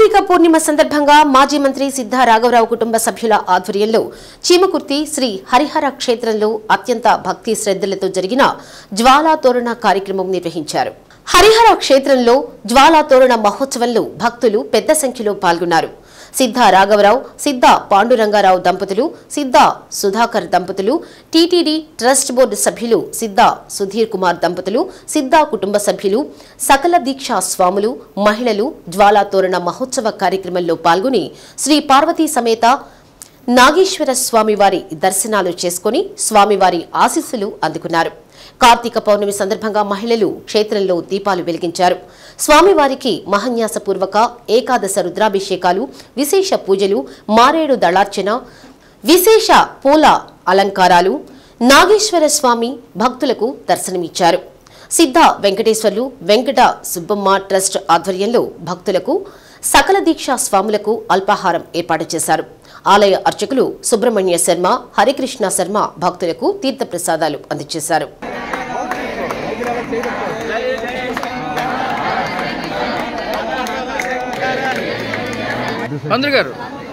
కార్తీక పూర్ణిమ సందర్భంగా మాజీ మంత్రి సిద్ధా రాఘవరావు కుటుంబ సభ్యుల ఆధ్వర్యంలో చీమకుర్తి శ్రీ హరిహర క్షేత్రంలో అత్యంత భక్తి శ్రద్ధలతో జరిగిన జ్వాలా తోరణ కార్యక్రమం నిర్వహించారు హరిహర క్షేత్రంలో జ్వాలా తోరణ మహోత్సవంలో భక్తులు పెద్ద సంఖ్యలో పాల్గొన్నారు సిద్ధ రాఘవరావు సిద్ధ పాండురంగారావు దంపతులు సిద్ధ సుధాకర్ దంపతులు టీటీడీ ట్రస్ట్ బోర్డు సభ్యులు సిద్ధ సుధీర్ కుమార్ దంపతులు సిద్ధ కుటుంబ సభ్యులు సకల దీక్షా స్వాములు మహిళలు జ్వాలా తోరణ మహోత్సవ కార్యక్రమంలో పాల్గొని శ్రీ పార్వతీ సమేత నాగేశ్వర స్వామివారి దర్శనాలు చేసుకుని స్వామివారి ఆశీస్సులు అందుకున్నారు కార్తీక పౌర్ణమి సందర్భంగా మహిళలు క్షేత్రంలో దీపాలు వెలిగించారు స్వామివారికి మహన్యాసపూర్వక ఏకాదశ రుద్రాభిషేకాలు విశేష పూజలు మారేడు దళార్చన విశేష పూల అలంకారాలు నాగేశ్వర స్వామి భక్తులకు దర్శనమిచ్చారు సిద్ధ వెంకటేశ్వర్లు వెంకట సుబ్బమ్మ ట్రస్ట్ ఆధ్వర్యంలో భక్తులకు సకల దీక్షా స్వాములకు అల్పాహారం ఏర్పాటు చేశారు ఆలయ అర్చకులు సుబ్రహ్మణ్య శర్మ హరికృష్ణ శర్మ భక్తులకు తీర్థప్రసాదాలు అందజేశారు మంత్రి గారు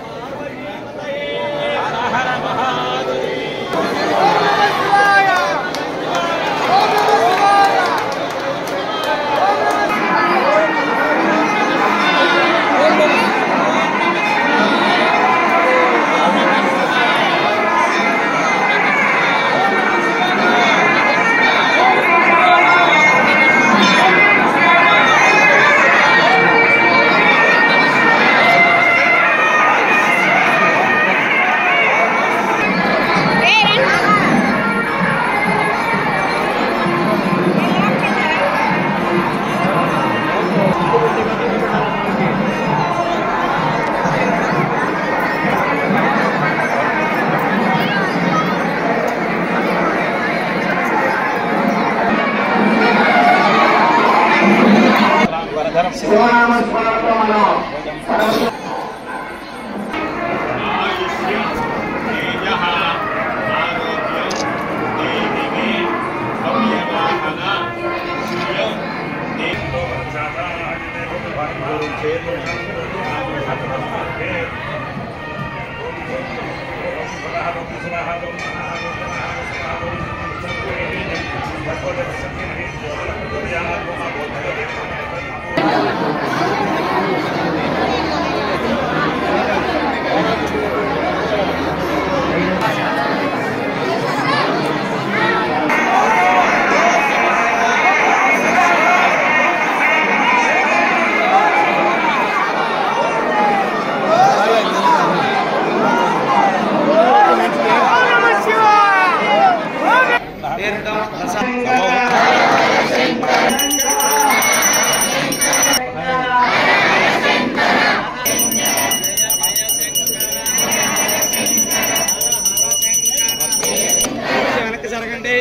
వెనక్కి జరగండి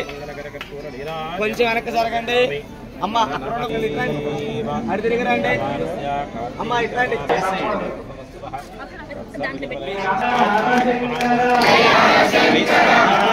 కొంచెం వెనక్కి జరగండి అమ్మ అక్కడ ఉన్న వాళ్ళు ఇట్లాండి అడి తిరిగి రండి అమ్మ ఇట్లాండి దాంట్లో పెట్టి